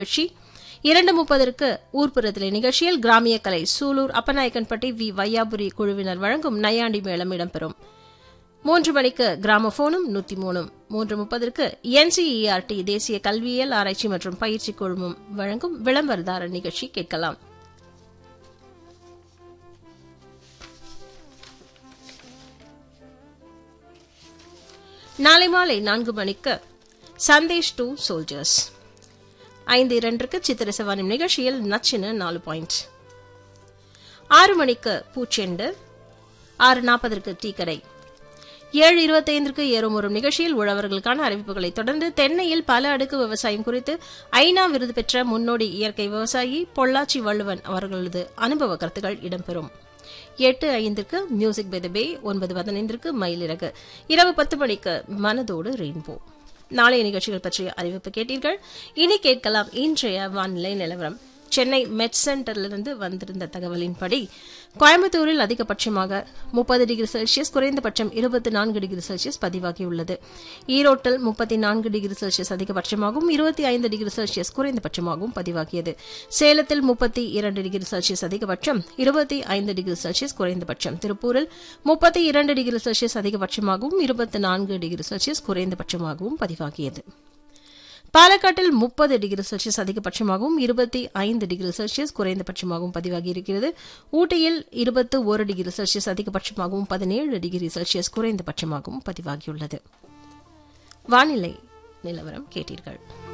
நிகழ்ச்சி இரண்டு முப்பதற்கு ஊர்ப்புறத்திலே நிகழ்ச்சியில் கிராமிய கலை சூலூர் அப்பநாயக்கன்பட்டி வி வையாபுரி குழுவினர் வழங்கும் நையாண்டி மேளம் இடம்பெறும் மூன்று மணிக்கு கிராமபோனும் நூத்தி மூணும் மூன்று முப்பதற்கு என்சிஇஆர்டி தேசிய கல்வியியல் ஆராய்ச்சி மற்றும் பயிற்சி குழுமம் வழங்கும் விளம்பரதார நிகழ்ச்சி கேட்கலாம் நாளை மாலை நான்கு மணிக்கு சந்தேஷ் டூ சோல்ஜர்ஸ் ஐந்து இரண்டுக்கு சித்திர சவானம் நிகழ்ச்சியில் நச்சின நாலு பாயிண்ட் ஆறு மணிக்கு பூச்செண்டு ஆறு நாற்பதற்கு டீ கடை ஏழு இருபத்தைந்திற்கு ஏறும் ஒரு நிகழ்ச்சியில் உழவர்களுக்கான அறிவிப்புகளை தொடர்ந்து தென்னையில் பல அடுக்கு விவசாயம் குறித்து ஐநா விருது பெற்ற முன்னோடி இயற்கை விவசாயி பொள்ளாச்சி வள்ளுவன் அவர்களது அனுபவ கருத்துக்கள் இடம்பெறும் எட்டு ஐந்திற்கு மியூசிக் பை த பே ஒன்பது பதினைந்திற்கு மயிலிறகு இரவு பத்து மணிக்கு மனதோடு ரெயின்போ நாளைய நிகழ்ச்சிகள் பற்றிய அறிவிப்பு கேட்டீர்கள் இனி கேட்கலாம் இன்றைய வானிலை நிலவரம் சென்னை மெட் சென்டரிலிருந்து வந்திருந்த தகவலின்படி கோயம்புத்தூரில் அதிகபட்சமாக முப்பது டிகிரி செல்சியஸ் குறைந்தபட்சம் இருபத்தி நான்கு டிகிரி செல்சியஸ் பதிவாகியுள்ளது ஈரோட்டில் முப்பத்தி நான்கு டிகிரி செல்சியஸ் அதிகபட்சமாகவும் இருபத்தி ஐந்து டிகிரி செல்சியஸ் குறைந்தபட்சமாகவும் பதிவாகியது சேலத்தில் முப்பத்தி இரண்டு டிகிரி செல்சியஸ் அதிகபட்சம் இருபத்தி ஐந்து டிகிரி செல்சியஸ் குறைந்தபட்சம் திருப்பூரில் முப்பத்தி இரண்டு டிகிரி செல்சியஸ் அதிகபட்சமாகவும் இருபத்தி நான்கு டிகிரி செல்சியஸ் குறைந்தபட்சமாகவும் பதிவாகியது பாலக்காட்டில் முப்பது டிகிரி செல்சியஸ் அதிகபட்சமாகவும் இருபத்தி ஐந்து டிகிரி செல்சியஸ் குறைந்தபட்சமாகவும் பதிவாகியிருக்கிறது ஊட்டியில் இருபத்து ஒரு டிகிரி செல்சியஸ் அதிகபட்சமாகவும் பதினேழு டிகிரி செல்சியஸ் குறைந்தபட்சமாகவும் பதிவாகியுள்ளது வானிலை நிலவரம் கேட்டீர்கள்